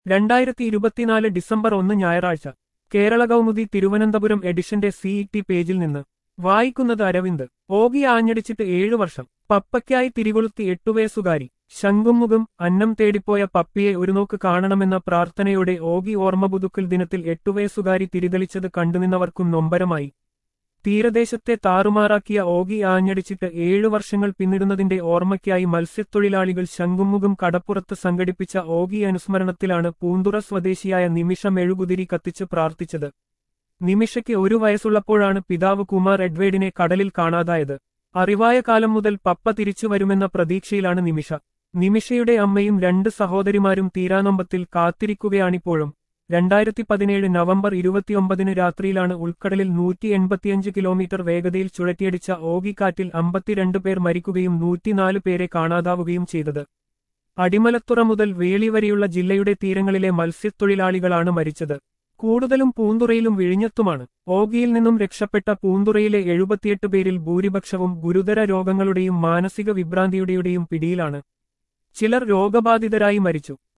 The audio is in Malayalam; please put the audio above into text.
രണ്ടായിരത്തി ഇരുപത്തിനാല് ഡിസംബർ ഒന്ന് ഞായറാഴ്ച കേരള കൗമുദി തിരുവനന്തപുരം എഡിഷന്റെ സിഇടി പേജിൽ നിന്ന് വായിക്കുന്നത് അരവിന്ദ് ഓഗി ആഞ്ഞടിച്ചിട്ട് ഏഴു വർഷം പപ്പയ്ക്കായി തിരികൊളുത്തി എട്ടുവയസ്സുകാരി ശംഖുമുഖം അന്നം തേടിപ്പോയ പപ്പിയെ ഒരു നോക്ക് കാണണമെന്ന പ്രാർത്ഥനയോടെ ഓഗി ഓർമ്മപുതുക്കൽ ദിനത്തിൽ എട്ടുവയസ്സുകാരി തിരിതെളിച്ചത് കണ്ടുനിന്നവർക്കും നൊമ്പരമായി തീരദേശത്തെ താറുമാറാക്കിയ ഓഗി ആഞ്ഞടിച്ചിട്ട് ഏഴു വർഷങ്ങൾ പിന്നിടുന്നതിന്റെ ഓർമ്മയ്ക്കായി മത്സ്യത്തൊഴിലാളികൾ ശംഖുമുഖം കടപ്പുറത്ത് സംഘടിപ്പിച്ച ഓഗി അനുസ്മരണത്തിലാണ് പൂന്തുറ സ്വദേശിയായ നിമിഷ മെഴുകുതിരി കത്തിച്ച് പ്രാർത്ഥിച്ചത് നിമിഷയ്ക്ക് ഒരു വയസ്സുള്ളപ്പോഴാണ് പിതാവ് കുമാർ എഡ്വേഡിനെ കടലിൽ കാണാതായത് അറിവായ കാലം മുതൽ പപ്പ തിരിച്ചു വരുമെന്ന പ്രതീക്ഷയിലാണ് നിമിഷ നിമിഷയുടെ അമ്മയും രണ്ട് സഹോദരിമാരും തീരാനൊമ്പത്തിൽ കാത്തിരിക്കുകയാണിപ്പോഴും രണ്ടായിരത്തി പതിനേഴ് നവംബർ ഇരുപത്തിയൊമ്പതിന് രാത്രിയിലാണ് ഉൾക്കടലിൽ നൂറ്റി എൺപത്തിയഞ്ച് കിലോമീറ്റർ വേഗതയിൽ ചുഴറ്റിയടിച്ച ഓഗിക്കാറ്റിൽ അമ്പത്തിരണ്ട് പേർ മരിക്കുകയും നൂറ്റിനാല് പേരെ കാണാതാവുകയും ചെയ്തത് അടിമലത്തുറ മുതൽ വേളി വരെയുള്ള ജില്ലയുടെ തീരങ്ങളിലെ മത്സ്യത്തൊഴിലാളികളാണ് മരിച്ചത് കൂടുതലും പൂന്തുറയിലും വിഴിഞ്ഞത്തുമാണ് ഓഗിയിൽ നിന്നും രക്ഷപ്പെട്ട പൂന്തുറയിലെ എഴുപത്തിയെട്ട് പേരിൽ ഭൂരിപക്ഷവും ഗുരുതര രോഗങ്ങളുടെയും മാനസിക വിഭ്രാന്തിയുടെയും പിടിയിലാണ് ചിലർ രോഗബാധിതരായി മരിച്ചു